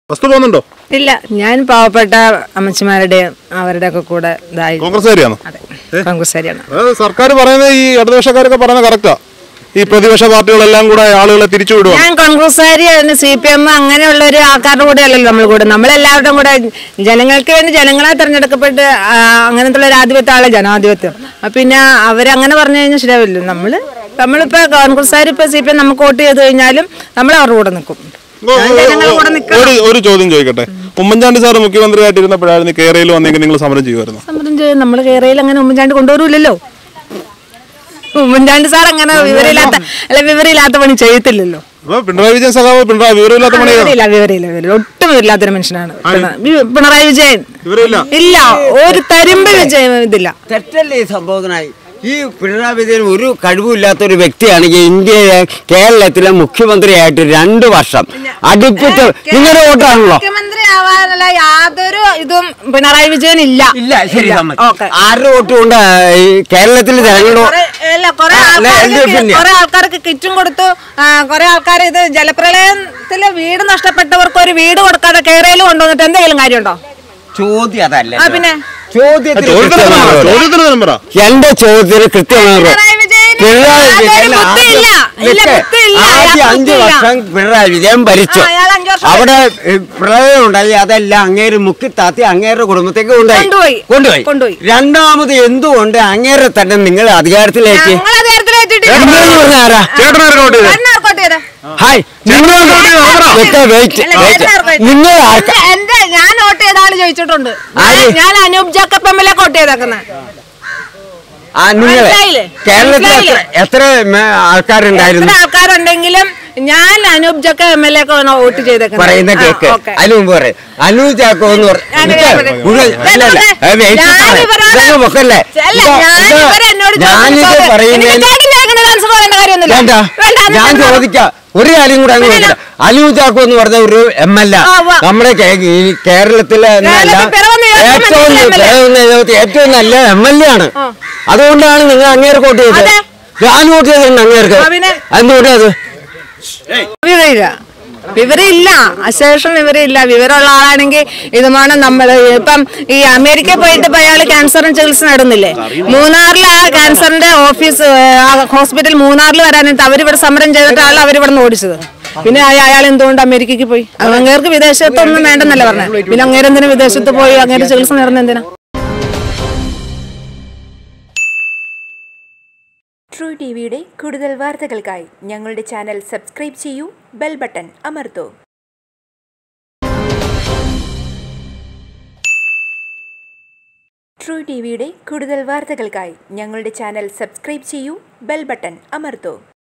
First പോകുന്നുണ്ടോ ഇല്ല ഞാൻ പാവപ്പെട്ട അമ്മച്ചിമാരുടെയും അവരുടെ ഒക്കെ കൂടെ ഇതായി കോൺഗ്രസ്സുകാരിയാണോ അതെ കോൺഗ്രസ്സുകാരിയാണ് അതായത് സർക്കാർ പറയുന്നത് ഈ ഇടതുപക്ഷക്കാരൊക്കെ പറയുന്നത് കറക്റ്റാ ഈ പ്രതിപക്ഷ പാർട്ടികളെല്ലാം കൂടെ ആളുകളെ തിരിച്ചു വിടുക ഞാൻ കോൺഗ്രസ്സുകാരി സി പി എം അങ്ങനെയുള്ള ഒരു ആൾക്കാരുടെ കൂടെ അല്ലല്ലോ നമ്മൾ കൂടെ നമ്മളെല്ലാവരുടെയും കൂടെ ജനങ്ങൾക്ക് വേണ്ടി ജനങ്ങളെ തിരഞ്ഞെടുക്കപ്പെട്ട് ആ, അങ്ങനത്തെ ഒരു ആധിപത്യമാണ് ജനാധിപത്യം അപ്പൊ പിന്നെ അവരങ്ങനെ പറഞ്ഞു കഴിഞ്ഞാൽ ശരിയാവില്ല നമ്മള് നമ്മളിപ്പോ കോൺഗ്രസ്സുകാർ ഇപ്പൊ സി പി എം നമുക്ക് വോട്ട് ചെയ്ത് കഴിഞ്ഞാലും നമ്മൾ അവരുടെ കൂടെ നിൽക്കും ഞാൻ ജനങ്ങളുടെ കൂടെ നിൽക്കണം ഒരു ഒരു ചോദ്യം ചോദിക്കട്ടെ ഉമ്മൻചാണ്ടി സാർ മുഖ്യമന്ത്രിയായിട്ടിരുന്നപ്പോഴായിരുന്നു കേരളയിൽ വന്നെങ്കിൽ നിങ്ങൾ സമരം ചെയ്യുമായിരുന്നു സമരം ചെയ്യും നമ്മൾ കേരളയിൽ അങ്ങനെ ഉമ്മൻചാണ്ടി കൊണ്ടുവരൂലല്ലോ ഉമ്മൻചാണ്ടി സാർ അങ്ങനെ വിവരമില്ലാത്ത അല്ല വിവരമില്ലാത്ത പണി ചെയ്യത്തില്ലല്ലോ അപ്പൊ പിണറായി വിജയൻ സഖാവ് പിണറായി വിവരമില്ലാത്ത പണി വിവരമില്ല വിവരമില്ല വിവരമില്ല ഒട്ടും വിവരമില്ലാത്തൊരു മനുഷ്യനാണ് പിണ- വി- പിണറായി വിജയൻ വിവരമില്ല ഇല്ല ഒരു തരുമ്പ് വിജയം ഇതില്ല തെറ്റല്ലേ ഈ സംഭവത്തിനായി ഈ പിണറായി വിജയൻ ഒരു കഴിവുമില്ലാത്ത ഒരു വ്യക്തിയാണ് ഈ ഇന്ത്യയിലെ കേരളത്തിലെ മുഖ്യമന്ത്രിയായിട്ട് രണ്ട് വർഷം അടുപ്പിട്ട് നിങ്ങളുടെ വോട്ടാണല്ലോ മുഖ്യമന്ത്രി ആവാനുള്ള യാതൊരു ഇതും പിണറായി വിജയൻ ഇല്ല ഇല്ല ശരി ഓക്കെ ആരുടെ വോട്ട് കൊണ്ട് ഈ കേരളത്തിലെ ജനങ്ങളുടെ കുറെ- അല്ല, കുറെ ആ, അല്ല, ആൾക്കാർക്ക് LDF ന്റെ. കുറെ ആൾക്കാർക്ക് കിറ്റും കൊടുത്തു ആ, കുറെ ആൾക്കാർ ഇത് ജലപ്രളയത്തില് വീട് നഷ്ടപ്പെട്ടവർക്ക് ഒരു വീട് കൊടുക്കാതെ കേരളയിൽ കൊണ്ടുവന്നിട്ട് എന്തെങ്കിലും കാര്യമുണ്ടോ ചോദ്യം അതല്ല ആ പിന്നെ ചോദ്യത്തിന് ചോദ്യത്തിന് കൃത്യമായ ഉത്തരം പറ, മറുപടി. ചോദ്യത്തിന് ഉത്തരം പറ എന്റെ ചോദ്യത്തിന് കൃത്യമായ മറുപടി. പിണറായി വിജയന് പിണറായി യാതൊരു വിജയൻ ബുദ്ധിയില്ല. ആദ്യം- ഇല്ല, നിക്ക്. ബുദ്ധിയില്ല. ആദ്യം അയാൾക്ക് അഞ്ചു ബുദ്ധിയില്ല. വർഷം പിണറായി വിജയൻ ഭരിച്ചു ആ, അയാൾ അഞ്ച് വർഷം അവിടെ ഏ, പ്രളയം ഉണ്ടായി അതെല്ലാം അങ്ങേര് മുക്കിത്താത്തി അങ്ങേരുടെ കുടുംബത്തേക്ക് കൊണ്ടുപോയി കൊണ്ടുപോയി. കൊണ്ടുപോയി കൊണ്ടുപോയി. രണ്ടാമത് എന്തുകൊണ്ട് അങ്ങേരെ തന്നെ നിങ്ങൾ അധികാരത്തിലേക്ക് ഞങ്ങൾ അധികാരത്തിലേറ്റിട്ടില്ല. നിങ്ങളെന്ന് പറഞ്ഞ ആരാ ചേട്ടനാർക്ക് വോട്ട് ചെയ്തേ? ചേട്ടനാർക്ക് വോട്ട് ചെയ്തേ? ഹായ് നിങ്ങൾ നിക്ക്, wait, അല്ല, wait. ചേട്ടനാർക്ക് വോട്ട് ചെയ്തേ? നിങ്ങൾ ആർക്കാ എന്റെ- എന്റെ ഞാൻ വോട്ട് ചെയ്ത ആള് ചോദിച്ചിട്ടുണ്ട് ആര്? ഞാൻ- ഞാൻ Anoop Jacob M L A vote ചെയ്തേക്കുന്നത് ആ നിങ്ങൾ മനസ്സിലായില്ലേ? കേരളത്തിൽ എത്ര മനസ്സിലായില്ലേ? എത്ര മേ- ആൾക്കാരുണ്ടായിരുന്നു എത്ര ആൾക്കാരുണ്ടെങ്കിലും ഞാൻ Anoop Jacob M L A vote ചെയ്തേക്കുന്നത് പറയുന്ന കേക്ക് ആ, ഓക്കേ. അതിന് മുമ്പ് പറയും അനു ചാക്കോ എന്ന് ഞാൻ പറഞ്ഞ പറയാം. അല്ലല്ല ഞാൻ ഇവരോട് പൊക്കല്ലേ അല്ല, ഞാൻ ഇവരെ എന്നോട് ഞാനിത് ചോദിച്ചത് എനിക്ക് പറയുന്നതിന് ചേട്ടൻ ചോദിക്കണത് answer പറയേണ്ട കാര്യമൊന്നുമില്ല. വേണ്ട വേണ്ട, അത് ഞാൻ ഞാൻ ചോദിക്കാം ഒരു കാര്യം കൂടെ അങ്ങ് ഇല്ല. ചോദിക്കാം അനു ചാക്കോ എന്ന് പറഞ്ഞ ഒരു എം എൽ എ ആ, ഉവ്വ. നമ്മുടെ കേ- ഈ കേരളത്തിലെ എന്നല്ല കേരളത്തിൽ പിറവന്ന ഏറ്റവും ഏറ്റവും നല്ല MLA. പിറവന്ന ഏറ്റവും- ഏറ്റവും നല്ല എം എൽ എ ആണ് അതുകൊണ്ടാണ് നിങ്ങൾ അങ്ങേരെ വോട്ട് ചെയ്തത് അതെ. ഞാൻ വോട്ട് ചെയ്തിട്ടുണ്ട് അങ്ങേർക്ക് ആ, പിന്നെ? എന്തുകൊണ്ടാ അത് വിവരമില്ല വിവരമില്ല അശേഷം വിവരമില്ല വിവരമുള്ള ആളാണെങ്കിൽ ഇതുമാണ് നമ്മൾ ഇപ്പം ഈ അമേരിക്ക പോയിട്ട് ഇപ്പൊ അയാൾ ക്യാൻസറിന് ചികിത്സ നടന്നില്ലേ മൂന്നാറിൽ ആ ക്യാൻസറിന്റെ ഓഫീസ് ആ ഹോസ്പിറ്റൽ മൂന്നാറിൽ വരാനായിട്ട് അവരിവിടെ സമരം ചെയ്തിട്ട് ആൾ അവരിവിടെ നിന്ന് ഓടിച്ചത് പിന്നെ അയ- അയാൾ എന്തുകൊണ്ട് അമേരിക്കയ്ക്ക് പോയി അത് അങ്ങേർക്ക് വിദേശത്തൊന്നും വേണ്ടെന്നല്ല പറഞ്ഞത് പിന്നെ അങ്ങേരെന്തിനാ വിദേശത്ത് പോയി അങ്ങേരെ ചികിത്സ നേടുന്ന എന്തിനാ ട്രൂ ടി വിയുടെ കൂടുതൽ വാർത്തകൾക്കായി ഞങ്ങളുടെ ചാനൽ സബ്സ്ക്രൈബ് ചെയ്യൂ ബെൽ ബട്ടൺ അമർത്തൂ ട്രൂ ടി വിയുടെ കൂടുതൽ വാർത്തകൾക്കായി ഞങ്ങളുടെ ചാനൽ സബ്സ്ക്രൈബ് ചെയ്യൂ ബെൽ ബട്ടൺ അമർത്തൂ